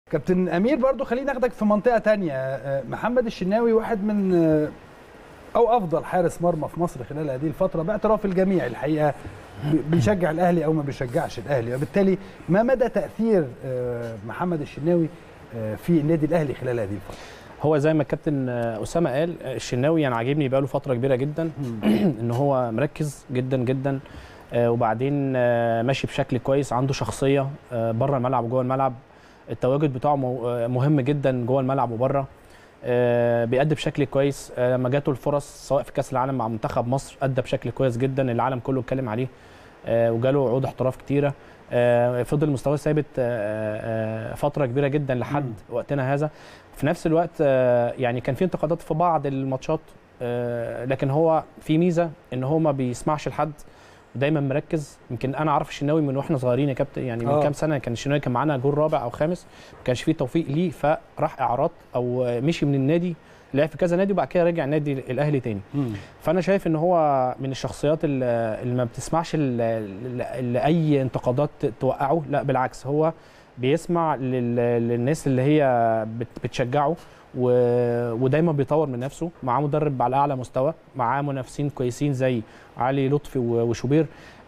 كابتن امير برضو خلينا ناخدك في منطقه تانية آه، محمد الشناوي واحد من آه، او افضل حارس مرمى في مصر خلال هذه الفتره باعتراف الجميع الحقيقه ب- بيشجع الاهلي او ما بيشجعش الاهلي وبالتالي ما مدى تاثير آه، محمد الشناوي آه، في النادي الاهلي خلال هذه الفتره هو زي ما الكابتن آه، اسامه قال آه، الشناوي يعني عاجبني بقاله فتره كبيره جدا ان هو مركز جدا جدا آه، وبعدين آه، ماشي بشكل كويس عنده شخصيه آه، بره الملعب وجوه الملعب التواجد بتاعه مو- آه، مهم جدا جوه الملعب وبره آه، بيأدي بشكل كويس آه، لما جاته الفرص سواء في كاس العالم مع منتخب مصر أدى بشكل كويس جدا العالم كله اتكلم عليه آه، وجاله عقود احتراف كتيره آه، فضل مستواه ثابت آه، آه، فتره كبيره جدا لحد مم. وقتنا هذا في نفس الوقت آه، يعني كان في انتقادات في بعض الماتشات آه، لكن هو في ميزه ان هو ما بيسمعش لحد ودايما مركز يمكن انا اعرف الشناوي من واحنا صغيرين يا كابتن يعني من آه. كام سنه كان الشناوي كان معانا جول رابع او خامس ما كانش فيه توفيق ليه فراح اعارات او مشي من النادي لعب في كذا نادي وبعد كده رجع النادي الاهلي تاني فانا شايف ان هو من الشخصيات اللي اللي ما بتسمعش ل- ل- لاي انتقادات توقعه لا بالعكس هو بيسمع لل- للناس اللي هي بت- بتشجعه و- ودايما بيطور من نفسه معاه مدرب على اعلى مستوى معاه منافسين كويسين زي علي لطفي و- وشوبير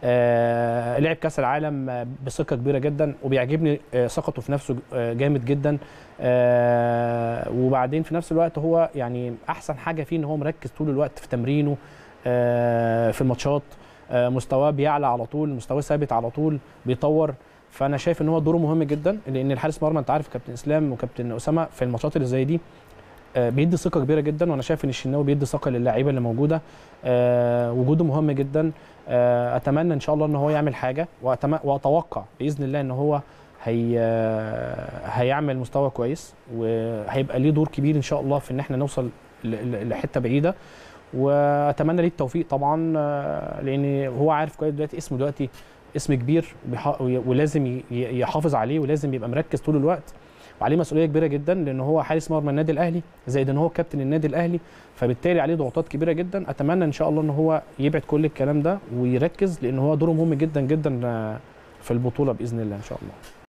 آه لعب كاس العالم آه، بثقه كبيره جدا وبيعجبني آه ثقته في نفسه آه جامد جدا آه وبعدين في نفس الوقت هو يعني احسن حاجه فيه ان هو مركز طول الوقت في تمرينه آه في الماتشات آه مستواه بيعلى على طول مستواه ثابت على طول بيطور فانا شايف ان هو دوره مهم جدا لان الحارس مرمى انت عارف كابتن اسلام وكابتن اسامه في الماتشات اللي زي دي آه، بيدي ثقه كبيره جدا وانا شايف ان الشناوي بيدي ثقه للاعيبه اللي موجوده آه، وجوده مهم جدا آه، اتمنى ان شاء الله ان هو يعمل حاجه وأتم- واتوقع باذن الله ان هو هي آه، هيعمل مستوى كويس وهيبقى ليه دور كبير ان شاء الله في ان احنا نوصل ل- ل- لحته بعيده واتمنى ليه التوفيق طبعا آه، لان هو عارف كويس دلوقتي اسمه دلوقتي اسم كبير وبيح- ولازم ي- ي- يحافظ عليه ولازم يبقى مركز طول الوقت وعليه مسؤوليه كبيره جدا لان هو حارس مرمى النادي الاهلي زائد ان هو كابتن النادي الاهلي فبالتالي عليه ضغوطات كبيره جدا اتمنى ان شاء الله ان هو يبعد كل الكلام ده ويركز لان هو دوره مهم جدا جدا آه، في البطوله باذن الله ان شاء الله